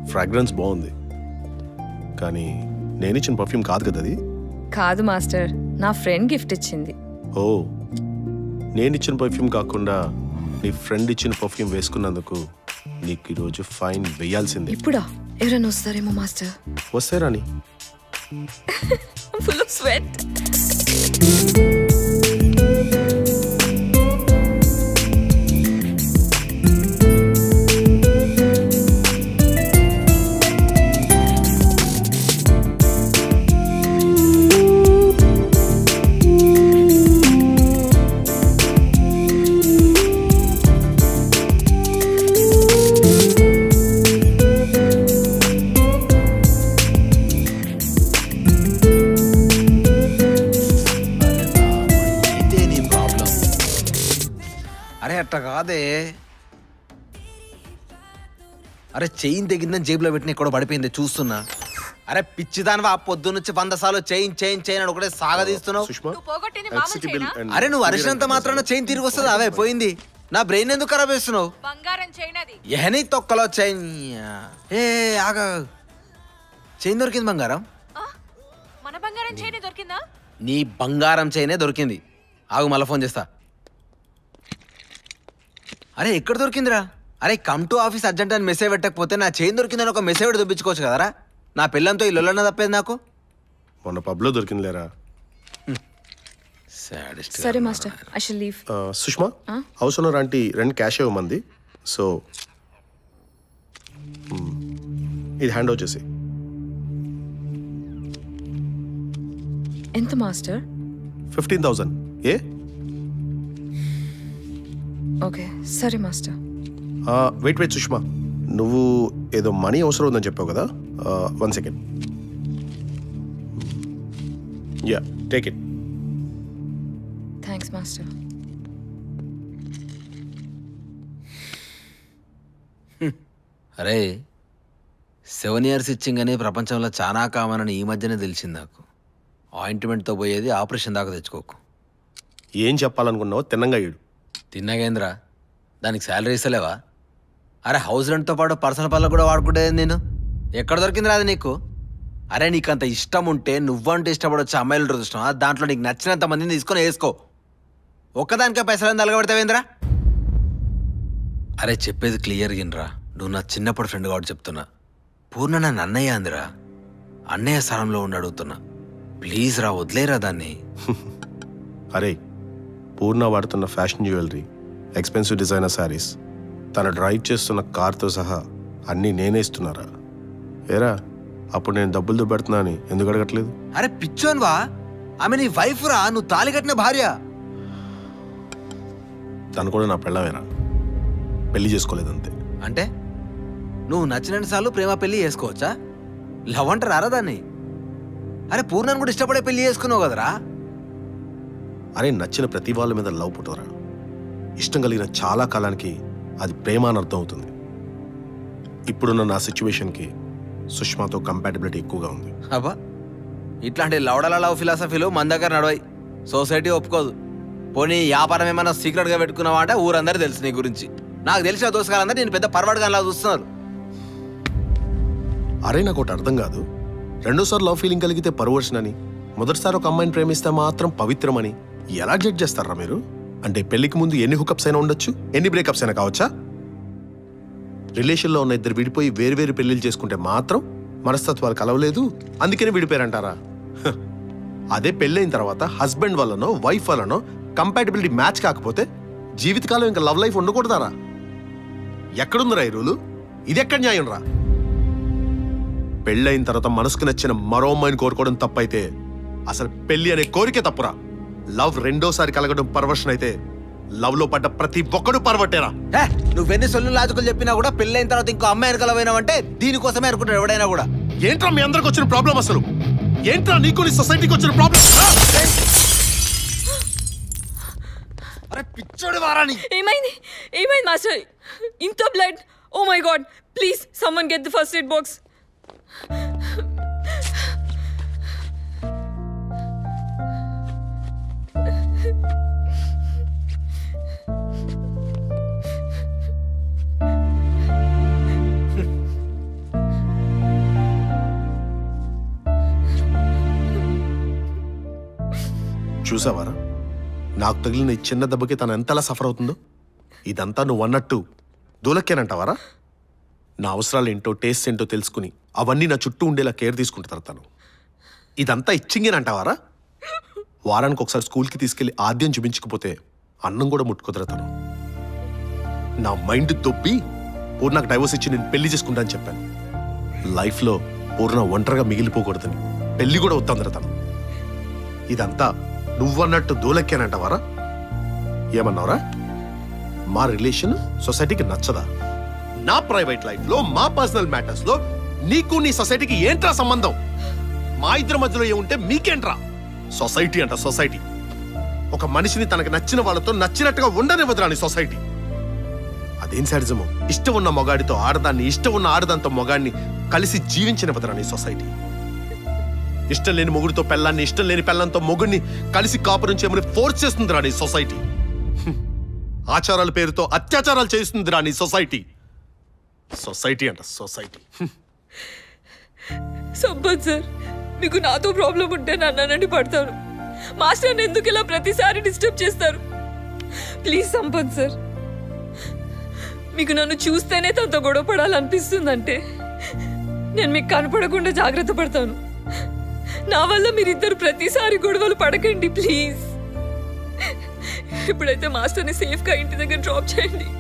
Fragrance బాగుంది కానీ నేను ఇచ్చిన పర్ఫ్యూమ్ కాదు కదా అది కాదు మాస్టర్ నా ఫ్రెండ్ గిఫ్ట్ ఇచ్చింది ఓ నేను ఇచ్చిన పర్ఫ్యూమ్ కాకుండా నీ ఫ్రెండ్ ఇచ్చిన పర్ఫ్యూమ్ వేసుకున్నందుకు నీకు ఈరోజు ఫైన్ వేయాల్సిందే ఇప్పుడా ఎవరైనా వస్తారేమో మాస్టర్ వస్తే రాని ఫుల్ ఆఫ్ స్వెట్ ఇదే నీ ప్రాబ్లం అరే అట్ట కాదే అరే చైన్ తెగిందని జేబులో పెట్టిన ఎక్కడో పడిపోయింది చూస్తున్నా అరే పిచ్చిదానివా పొద్దు నుంచి వంద సార్లు చైన్ చైన్ చైన్ అని ఒకటే సాగదీస్తున్నావు సుష్మా పోగొట్టింది ఎలక్ట్రిసిటీ బిల్ అండ్ అరే నువ్వు అరిచినంత మాత్రాన చైన్ తిరిగి వస్తుంది అవే పోయింది నా బ్రెయిన్ ఎందుకు ఖరాబ్ చేస్తున్నావు బంగారం చేయనది ఎహనీ తొక్కలో చైన్ ఏ ఆగ చైన్ దొరికింది బంగారం మన బంగారం చేయని దొరికిందా నీ బంగారం చైనే దొరికింది ఆగు మళ్ళీ ఫోన్ చేస్తా అరే ఎక్కడ దొరికిందిరా అరే కమ్ టు ఆఫీస్ అర్జెంట్ అని మెసేజ్ పెట్టకపోతే నా చైన్ దొరికిందని ఒక మెసేజ్ దొప్పించుకోవచ్చు కదరా నా పిల్లంతో ఈ లొల్లన్న తప్పేది నాకు మొన్న పబ్లో దొరికిందిలేరా Saddest సరే గా మాస్టర్ ఐ షల్ లీవ్ ఆ, సుష్మా హౌస్ ఓనర్ ఆంటీ రెండు క్యాష్ ఇవ్వమంది సో మ్, ఇది హ్యాండ్ ఓవర్ చేసి ఎంత మాస్టర్ ఫిఫ్టీన్ థౌజండ్ ఏ ఓకే సరే మాస్టర్ వెయిట్ వెయిట్ సుష్మా నువ్వు ఏదో మనీ అవసరం ఉందని చెప్పావు కదా one second yeah take it thanks master అరే సెవెన్ ఇయర్స్ ఇచ్చింగ్ అని ప్రపంచంలో చాలా కామన్ అని ఈ మధ్యనే తెలిసింది నాకు ఆయింట్మెంట్తో పోయేది ఆపరేషన్ దాకా తెచ్చుకోకు ఏం చెప్పాలనుకున్నావో తిన్నంగా ఇడు తిన్నాగేంద్ర దానికి శాలరీ ఇస్తలేవా అరే హౌస్ రెంట్తో పాటు పర్సనల్ పనులు కూడా వాడుకుంటేది నేను ఎక్కడ దొరికింది రాదు నీకు అరే నీకు అంత ఇష్టం ఉంటే నువ్వంటే ఇష్టపడొచ్చు అమ్మాయిలు చూసినా దాంట్లో నీకు నచ్చినంత మందిని తీసుకొని వేసుకో ఒక్కదానికే పైసలు నలగబెడతావేంద్రా అరే చెప్పేది క్లియర్ గిన్రా నువ్వు నా చిన్నప్పుడు ఫ్రెండ్ కాబట్టి చెప్తున్నా పూర్ణ నన్ను అన్నయ్య అందిరా అన్నయ్య స్థానంలో ఉండి అడుగుతున్నా ప్లీజ్ రా వదిలేరా దాన్ని అరే పూర్ణ వాడుతున్న fashion jewellery expensive designer sarees తను డ్రైవ్ చేస్తున్న కార్తో సహా అన్నీ నేనే ఇస్తున్నారా ఏరా అప్పుడు నేను డబ్బులు దుబ్బెడుతున్నా అని ఎందుకు అడగట్లేదు అరే పిచ్చోన్వా ఆమె నీ వైఫ్ రా నువ్వు తాలి కట్టిన భార్య తను కూడా నా పెళ్ళమేరా పెళ్లి చేసుకోలేదు అంతే అంటే నువ్వు నచ్చినన్ని సార్లు ప్రేమ పెళ్లి చేసుకోవచ్చా లవ్ అంటారా రా దాన్ని అరే పూర్ణను కూడా ఇష్టపడే పెళ్లి చేసుకున్నావు కదరా అరే నచ్చిన ప్రతి వాళ్ళ మీద లవ్ పుట్టరా ఇష్టం కలిగిన చాలా కాలానికి అది ప్రేమ అని అర్థం అవుతుంది ఇప్పుడున్న నా సిచ్యువేషన్కి సుష్మాతో కంపాటబిలిటీ ఎక్కువగా ఉంది అబ్బా ఇట్లాంటి లవడల లవ్ ఫిలాసఫీలు మన దగ్గర నడవాయి సొసైటీ ఒప్పుకోదు పోనీ వ్యాపారం ఏమైనా సీక్రెట్గా పెట్టుకున్నావా అంటే ఊరందరూ తెలుసు నీ గురించి నాకు తెలిసిన దోసగాలందరూ నేను పెద్ద పర్వాడుగా చూస్తున్నారు అరే నాకు ఒకటి అర్థం కాదు రెండోసారి లవ్ ఫీలింగ్ కలిగితే పరువర్షన్ అని మొదటిసారి ఒక అమ్మాయిని ప్రేమిస్తే మాత్రం పవిత్రమని ఎలా జడ్జ్ చేస్తారా మీరు అంటే పెళ్లికి ముందు ఎన్ని హుకప్స్ అయినా ఉండొచ్చు ఎన్ని బ్రేకప్స్ అయినా కావచ్చా రిలేషన్లో ఉన్న ఇద్దరు విడిపోయి వేరు పెళ్లిళ్ళు చేసుకుంటే మాత్రం మనస్తత్వాలు కలవలేదు అందుకని విడిపోయారంటారా హ. అదే పెళ్ళైన తర్వాత హస్బెండ్ వల్లనో వైఫ్ వల్లనో కంపాటబిలిటీ మ్యాచ్ కాకపోతే జీవితకాలం ఇంకా లవ్ లైఫ్ ఉండకూడదారా ఎక్కడుందిరా ఈ రూలు ఇది ఎక్కడ న్యాయం రా పెళ్ళైన తర్వాత మనసుకు నచ్చిన మరో అమ్మాయిని కోరుకోవడం తప్పైతే అసలు పెళ్లి అనే కోరికే తప్పురా లవ్ రెండోసారి కలగడం పర్వర్షన్ అయితే లవ్ లో పడ్డ ప్రతి ఒక్కడు పర్వట్టేరా హే, నువ్వెన్ని సొల్లు లాజికల్ చెప్పినా కూడా పెళ్ళైన తర్వాత ఇంకో అమ్మాయి వెనకలవైనావంటే దీనికోసమే అనుకుంటాడు ఎవడైనా కూడా ఏంట్రా మీ అందరికి వచ్చిన ప్రాబ్లం అసలు ఏంట్రా నీకు నీ సొసైటీకి వచ్చిన ప్రాబ్లం అరే పిచ్చోడు వారా నీ ఏమైంది ఏమైంది మాస్టర్ ఇంత blood oh my god please someone get the first aid box చూసావారా నాకు తగిలిన ఈ చిన్న దెబ్బకి తను ఎంతలా సఫర్ అవుతుందో ఇదంతా నువ్వు అన్నట్టు దూలక్కేనంటావారా నా అవసరాలు ఏంటో టేస్ట్ ఏంటో తెలుసుకుని అవన్నీ నా చుట్టూ ఉండేలా కేర్ తీసుకుంటారు తను ఇదంతా ఇచ్చింగేనంటావారా వారానికి ఒకసారి స్కూల్కి తీసుకెళ్లి ఆద్యం చూపించకపోతే అన్నం కూడా ముట్టుకుదరా తను నా మైండ్ దొబ్బి పూర్ణకు డైవర్స్ ఇచ్చి నేను పెళ్లి చేసుకుంటా అని చెప్పాను లైఫ్లో పూర్ణ ఒంటరిగా మిగిలిపోకూడదని పెళ్లి కూడా వద్దందర తను ఇదంతా నువ్వన్నట్టు దూలెక్కానంటావారా ఏమన్నావురా మా రిలేషన్ సొసైటీకి నచ్చదా నా ప్రైవేట్ లైఫ్ లో మా పర్సనల్ మ్యాటర్స్ లో నీకు నీ సొసైటీకి ఏంట్రా సంబంధం మా ఇద్దరి మధ్యలో ఏముంటే మీకేంట్రా సొసైటీ అంట సొసైటీ ఒక మనిషిని తనకు నచ్చిన వాళ్ళతో నచ్చినట్టుగా ఉండనివ్వదురా నీ సొసైటీ అదేం సాడిజము ఇష్టం ఉన్న మొగాడితో ఆడదాన్ని ఇష్టం ఉన్న ఆడదాంతో మొగాడిని కలిసి జీవించనివ్వదురా నీ సొసైటీ ఇష్టం లేని మొగుడితో పెళ్ళాన్ని ఇష్టం లేని పెళ్ళంతో మొగుడిని కలిసి కాపురం చేయమని ఫోర్స్ చేస్తుందిరా నీ సొసైటీ హ్మ్. ఆచారాల పేరుతో అత్యాచారాలు చేస్తుందిరా నీ సొసైటీ సొసైటీ అంట సొసైటీ హ్మ్. సంపత్ సార్ మీకు నాతో ప్రాబ్లం ఉంటే నన్ను అనండి పడతాను మాస్టర్ ఎందుకు ఇలా ప్రతిసారి డిస్టర్బ్ చేస్తారు ప్లీజ్ సంపత్ సార్ మీకు నన్ను చూస్తేనే తనతో గొడవ పడాలనిపిస్తుందంటే నేను మీకు కనపడకుండా జాగ్రత్త పడతాను నా వల్ల మీరిద్దరు ప్రతిసారి గొడవలు పడకండి ప్లీజ్ ఇప్పుడైతే మాస్టర్ని సేఫ్గా ఇంటి దగ్గర డ్రాప్ చేయండి